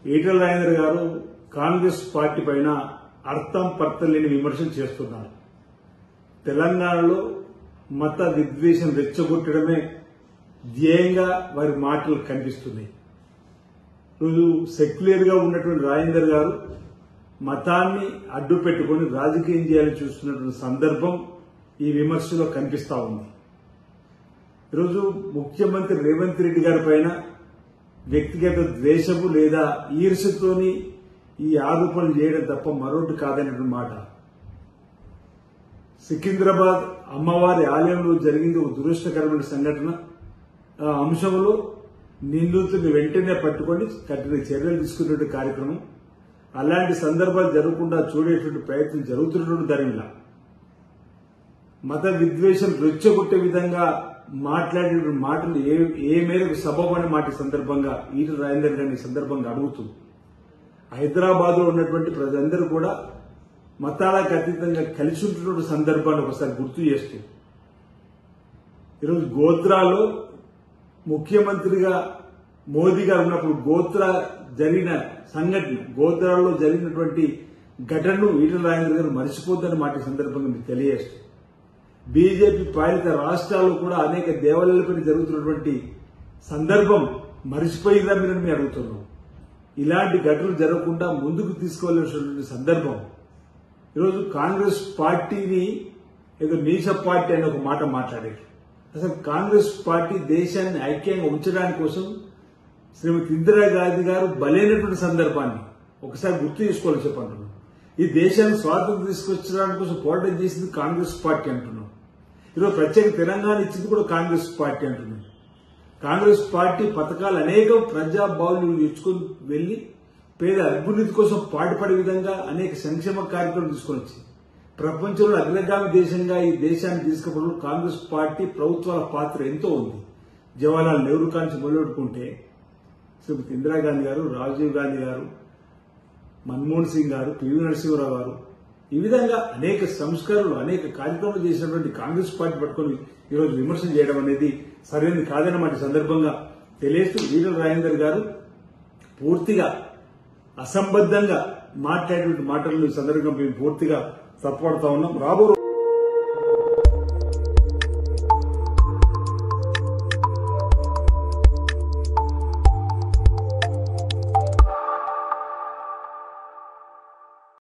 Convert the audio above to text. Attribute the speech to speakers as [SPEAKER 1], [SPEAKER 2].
[SPEAKER 1] ఈటల రాజేంద్ర గారు కాంగ్రెస్ పార్టీ పైన అర్థం పర్థం లేని విమర్శలు చేస్తున్నారు తెలంగాణలో మత విద్వేషం రెచ్చగొట్టడమే ధ్యేయంగా వారి మాటలు కనిపిస్తున్నాయి రోజు సెక్యులర్ గా ఉన్నటువంటి రాజేందర్ గారు మతాన్ని అడ్డు పెట్టుకుని రాజకీయం చేయాలని చూస్తున్నటువంటి సందర్భం ఈ విమర్శలో కనిపిస్తా ఉంది ఈరోజు ముఖ్యమంత్రి రేవంత్ రెడ్డి గారి పైన వ్యక్తిగత ద్వేషము లేదా ఈర్ష్యతోని ఈ ఆరోపణలు చేయడం తప్ప మరొకటి కాదనేటువంటి మాట సికింద్రాబాద్ అమ్మవారి ఆలయంలో జరిగింది ఒక దురదృష్టకరమైన సంఘటన ఆ అంశంలో నిందితుడిని వెంటనే పట్టుకొని కఠిన చర్యలు తీసుకునేటువంటి కార్యక్రమం అలాంటి సందర్భాలు జరగకుండా చూడేటువంటి ప్రయత్నం జరుగుతున్నటువంటి దానిలా మత విద్వేషం రెచ్చగొట్టే విధంగా మాట్లాడే మాటలు ఏ ఏ మేరకు సబబని మాట ఈ సందర్భంగా ఈట రాజేందర్ గారిని ఈ సందర్భంగా అడుగుతుంది హైదరాబాద్ లో ఉన్నటువంటి ప్రజలందరూ కూడా మతాలకు అతీతంగా కలిసి ఉంటున్న సందర్భాన్ని ఒకసారి గుర్తు చేస్తూ ఈరోజు గోత్రాలో ముఖ్యమంత్రిగా మోదీ గారు ఉన్నప్పుడు గోత్ర జరిగిన సంఘటన గోత్రాల్లో జరిగినటువంటి ఘటనను ఈటల రాజేంద్ర గారు మర్చిపోద్దని మాట ఈ సందర్భంగా మీకు తెలియజేస్తూ బీజేపీ పాలిత రాష్ట్రాల్లో కూడా అనేక దేవాలయాలపై జరుగుతున్నటువంటి సందర్భం మరిచిపోయిందా మీరు మేము అడుగుతున్నాం ఇలాంటి ఘటనలు జరగకుండా ముందుకు తీసుకోవాల్సినటువంటి సందర్భం ఈరోజు కాంగ్రెస్ పార్టీని ఏదో నీచ పార్టీ అని ఒక మాట మాట్లాడారు అసలు కాంగ్రెస్ పార్టీ దేశాన్ని ఐక్యంగా ఉంచడానికి కోసం శ్రీమతి ఇందిరాగాంధీ గారు బలైనటువంటి సందర్భాన్ని ఒకసారి గుర్తు చేసుకోవాలని చెప్పంటున్నాం ఈ దేశాన్ని స్వాతంత్రం తీసుకొచ్చడానికి కోసం పోరాటం చేసింది కాంగ్రెస్ పార్టీ అంటున్నాం ఈరోజు ప్రత్యేక తెలంగాణ ఇచ్చింది కూడా కాంగ్రెస్ పార్టీ అంటున్నాం కాంగ్రెస్ పార్టీ పథకాలు అనేక ప్రజా బావులు ఇచ్చుకొని వెళ్లి పేద అభివృద్ధి కోసం పాటుపడే విధంగా అనేక సంక్షేమ కార్యక్రమాలు తీసుకొని వచ్చి ప్రపంచంలో అగ్రగామి దేశంగా ఈ దేశాన్ని తీసుకుపోవడంలో కాంగ్రెస్ పార్టీ ప్రభుత్వాల పాత్ర ఎంతో ఉంది జవహర్లాల్ నెహ్రూ కాంచి మొదలుపెట్టుకుంటే శ్రీమతి ఇందిరాగాంధీ గారు రాజీవ్ గాంధీ గారు మన్మోహన్ సింగ్ గారు పివి నరసింహరావు గారు ఈ విధంగా అనేక సంస్కరణలు అనేక కార్యక్రమాలు చేసినటువంటి కాంగ్రెస్ పార్టీ పట్టుకొని ఈరోజు విమర్శలు చేయడం అనేది సరైనది కాదన్నమాట ఈ సందర్భంగా తెలియస్తూ ఈటల రాజేందర్ గారు పూర్తిగా అసంబద్ధంగా మాట్లాడేటువంటి మాటలను ఈ సందర్భంగా మేము పూర్తిగా తప్పుపడతా ఉన్నాం రాబో